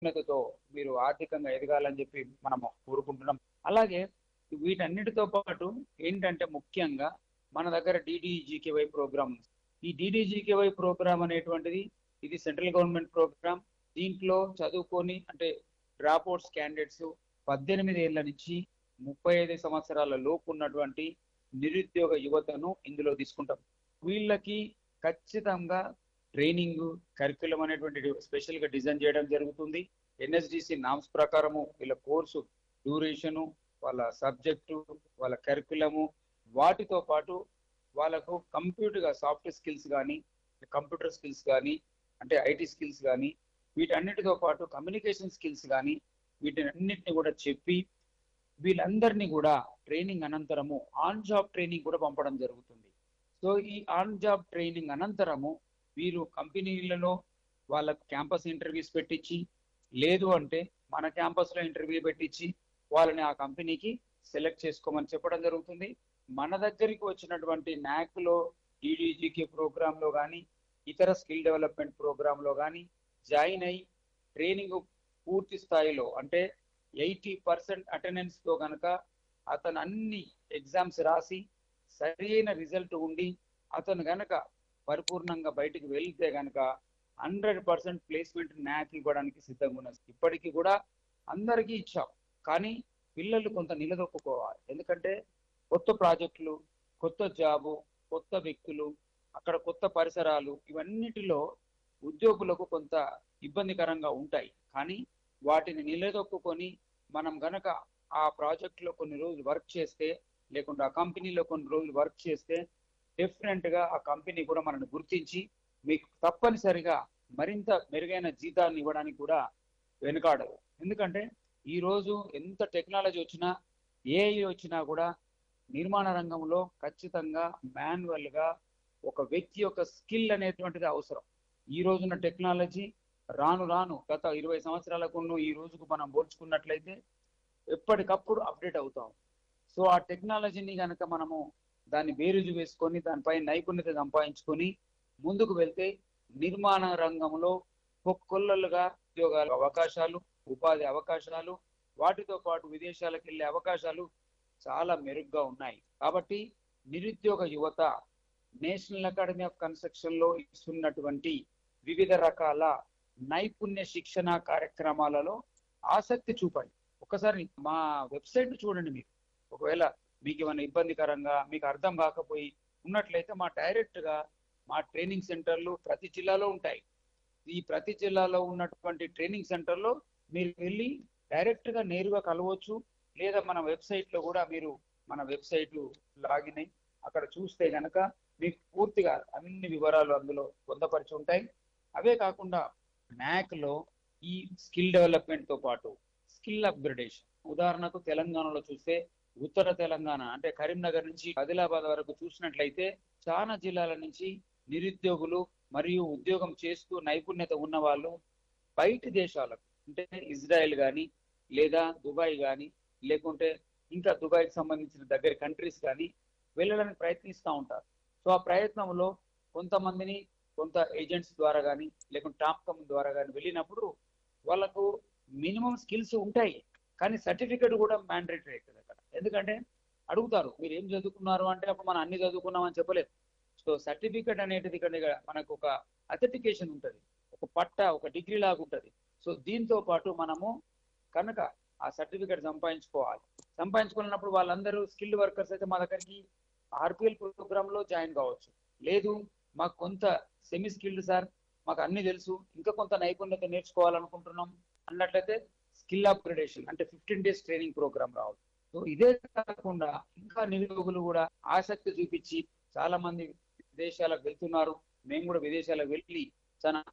నైపుణ్యతతో మీరు ఆర్థికంగా ఎదగాలని చెప్పి మనము కోరుకుంటున్నాం అలాగే వీటన్నిటితో పాటు ఏంటంటే ముఖ్యంగా మన దగ్గర డిడిజికేవై ప్రోగ్రామ్ ఉంది ఈ డిడిజికేవై ప్రోగ్రామ్ అనేటువంటిది ఇది సెంట్రల్ గవర్నమెంట్ ప్రోగ్రామ్ దీంట్లో చదువుకొని అంటే డ్రాప్ అవుట్స్ క్యాండిడేట్స్ పద్దెనిమిది ఏళ్ల నుంచి ముప్పై ఐదు సంవత్సరాల లోపు ఉన్నటువంటి నిరుద్యోగ యువతను ఇందులో తీసుకుంటాం వీళ్ళకి ఖచ్చితంగా ట్రైనింగ్ కరికులం అనేటువంటి స్పెషల్ గా డిజైన్ చేయడం జరుగుతుంది ఎన్ఎస్డిసి నామ్స్ ప్రకారము వీళ్ళ కోర్సు డ్యూరేషను వాళ్ళ సబ్జెక్టు వాళ్ళ కరికులము వాటితో పాటు వాళ్ళకు కంప్యూటర్ గా సాఫ్ట్ స్కిల్స్ కానీ కంప్యూటర్ స్కిల్స్ కానీ అంటే ఐటీ స్కిల్స్ కానీ వీటన్నిటితో పాటు కమ్యూనికేషన్ స్కిల్స్ కానీ వీటన్నిటిని కూడా చెప్పి వీళ్ళందరినీ కూడా ట్రైనింగ్ అనంతరము ఆన్ జాబ్ ట్రైనింగ్ కూడా పంపడం జరుగుతుంది సో ఈ ఆన్ జాబ్ ట్రైనింగ్ అనంతరము వీరు కంపెనీలలో వాళ్ళ క్యాంపస్ ఇంటర్వ్యూస్ పెట్టించి లేదు అంటే మన క్యాంపస్ లో ఇంటర్వ్యూ పెట్టించి వాళ్ళని ఆ కంపెనీకి సెలెక్ట్ చేసుకోమని చెప్పడం జరుగుతుంది మన దగ్గరికి వచ్చినటువంటి నాక్ లో డిడిజికే ప్రోగ్రామ్ లో కానీ ఇతర స్కిల్ డెవలప్మెంట్ ప్రోగ్రామ్ లో కానీ జాయిన్ అయి ట్రైనింగ్ పూర్తి స్థాయిలో అంటే ఎయిటీ పర్సెంట్ అటెండెన్స్ తో కనుక అతను అన్ని ఎగ్జామ్స్ రాసి సరైన రిజల్ట్ ఉండి అతను గనక పరిపూర్ణంగా బయటికి వెళ్తే గనక హండ్రెడ్ పర్సెంట్ ప్లేస్మెంట్ న్యాక్ ఇవ్వడానికి సిద్ధంగా ఉన్నది ఇప్పటికీ కూడా అందరికీ ఇచ్చాం కానీ పిల్లలు కొంత నిలదొక్కుకోవాలి ఎందుకంటే కొత్త ప్రాజెక్టులు కొత్త జాబు కొత్త వ్యక్తులు అక్కడ కొత్త పరిసరాలు ఇవన్నిటిలో ఉద్యోగులకు కొంత ఇబ్బందికరంగా ఉంటాయి కానీ వాటిని నిలదొక్కుకొని మనం గనక ఆ ప్రాజెక్ట్ లో కొన్ని రోజులు వర్క్ చేస్తే లేకుంటే ఆ కంపెనీలో కొన్ని రోజులు వర్క్ చేస్తే డెఫినెట్ గా ఆ కంపెనీ కూడా మనల్ని గుర్తించి మీకు తప్పనిసరిగా మరింత మెరుగైన జీతాన్ని ఇవ్వడానికి కూడా వెనుకాడదు ఎందుకంటే ఈ రోజు ఎంత టెక్నాలజీ వచ్చినా ఏఐ వచ్చినా కూడా నిర్మాణ రంగంలో ఖచ్చితంగా మాన్యువల్ గా ఒక వ్యక్తి యొక్క స్కిల్ అనేటువంటిది అవసరం ఈ రోజున్న టెక్నాలజీ రాను రాను గత ఇరవై సంవత్సరాలకు ఈ రోజుకు మనం పోల్చుకున్నట్లయితే ఎప్పటికప్పుడు అప్డేట్ అవుతాం సో ఆ టెక్నాలజీని కనుక మనము దాన్ని బేరుజు వేసుకొని దానిపై నైపుణ్యత సంపాదించుకొని ముందుకు వెళ్తే నిర్మాణ రంగంలో పొక్కొల్లలుగా ఉద్యోగాల అవకాశాలు ఉపాధి అవకాశాలు వాటితో పాటు విదేశాలకు వెళ్ళే అవకాశాలు చాలా మెరుగ్గా ఉన్నాయి కాబట్టి నిరుద్యోగ యువత నేషనల్ అకాడమీ ఆఫ్ కన్స్ట్రక్షన్ లో ఇస్తున్నటువంటి వివిధ రకాల నైపుణ్య శిక్షణ కార్యక్రమాలలో ఆసక్తి చూపండి ఒకసారి మా వెబ్సైట్ చూడండి మీరు ఒకవేళ మీకు ఏమైనా ఇబ్బందికరంగా మీకు అర్థం కాకపోయి ఉన్నట్లయితే మా డైరెక్ట్ గా మా ట్రైనింగ్ సెంటర్లు ప్రతి జిల్లాలో ఉంటాయి ఈ ప్రతి జిల్లాలో ఉన్నటువంటి ట్రైనింగ్ సెంటర్లో మీరు వెళ్ళి డైరెక్ట్ గా నేరుగా కలవచ్చు లేదా మన వెబ్సైట్ లో కూడా మీరు మన వెబ్సైట్ లాగిన్ అయి అక్కడ చూస్తే గనక మీకు పూర్తిగా అన్ని వివరాలు అందులో పొందపరిచి ఉంటాయి అవే కాకుండా న్యాక్ లో ఈ స్కిల్ డెవలప్మెంట్ తో పాటు స్కిల్ అప్గ్రేడేషన్ ఉదాహరణకు తెలంగాణలో చూస్తే ఉత్తర తెలంగాణ అంటే కరీంనగర్ నుంచి ఆదిలాబాద్ వరకు చూసినట్లయితే చాలా జిల్లాల నుంచి నిరుద్యోగులు మరియు ఉద్యోగం చేస్తూ నైపుణ్యత ఉన్న వాళ్ళు బయటి దేశాలకు అంటే ఇజ్రాయెల్ కానీ లేదా దుబాయ్ కానీ లేకుంటే ఇంకా దుబాయ్కి సంబంధించిన దగ్గర కంట్రీస్ కానీ వెళ్ళడానికి ప్రయత్నిస్తూ ఉంటారు సో ఆ ప్రయత్నంలో కొంతమందిని కొంత ఏజెంట్స్ ద్వారా కానీ లేకుంటే టాప్ కమ్ ద్వారా కానీ వెళ్ళినప్పుడు వాళ్ళకు మినిమం స్కిల్స్ ఉంటాయి కానీ సర్టిఫికేట్ కూడా మ్యాండేటరీ అవుతుంది అక్కడ ఎందుకంటే అడుగుతారు మీరు ఏం చదువుకున్నారు అంటే అప్పుడు మనం అన్ని చదువుకున్నామని చెప్పలేదు సో సర్టిఫికేట్ అనేటిది ఇక్కడ మనకు ఒక అథెంటికేషన్ ఉంటుంది ఒక పట్ట ఒక డిగ్రీ లాగా ఉంటుంది సో దీంతో పాటు మనము కనుక ఆ సర్టిఫికేట్ సంపాదించుకోవాలి సంపాదించుకున్నప్పుడు వాళ్ళందరూ స్కిల్డ్ వర్కర్స్ అయితే మా దగ్గరికి ఆర్పిఎల్ ప్రోగ్రామ్ లో జాయిన్ కావచ్చు లేదు మాకు కొంత సెమీ స్కిల్డ్ సార్ మాకు అన్ని తెలుసు ఇంకా కొంత నైపుణ్యత నేర్చుకోవాలనుకుంటున్నాం అన్నట్లయితే స్కిల్ అప్గ్రేడేషన్ అంటే ఫిఫ్టీన్ డేస్ ట్రైనింగ్ ప్రోగ్రామ్ రావచ్చు సో ఇదే కాకుండా ఇంకా నిరుద్యోగులు కూడా ఆసక్తి చూపించి చాలా మంది విదేశాలకు వెళ్తున్నారు మేము కూడా విదేశాలకు వెళ్ళి చాలా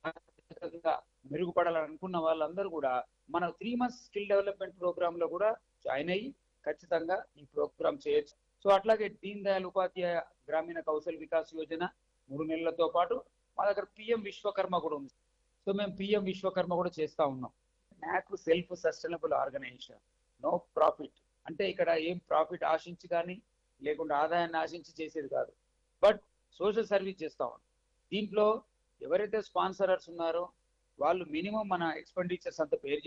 మెరుగుపడాలని అనుకున్న వాళ్ళందరూ కూడా మన three months skill development programme లో కూడా జాయిన్ అయ్యి ఖచ్చితంగా ఈ ప్రోగ్రామ్ చేయొచ్చు సో అట్లాగే దీన్ దయాళ్ ఉపాధ్యాయ గ్రామీణ కౌశల్ వికాస్ యోజన మూడు నెలలతో పాటు మా దగ్గర పిఎం విశ్వకర్మ కూడా ఉంది సో మేము పిఎం విశ్వకర్మ కూడా చేస్తా ఉన్నాం నాకు self sustainable organisation no profit అంటే ఇక్కడ ఏం ప్రాఫిట్ ఆశించి కానీ లేకుండా ఆదాయాన్ని ఆశించి చేసేది కాదు బట్ సోషల్ సర్వీస్ చేస్తా ఉన్నాం దీంట్లో ఎవరైతే స్పాన్సరర్స్ ఉన్నారో వాళ్ళు మినిమం మన ఎక్స్పెండిచర్స్ అంతా పేరు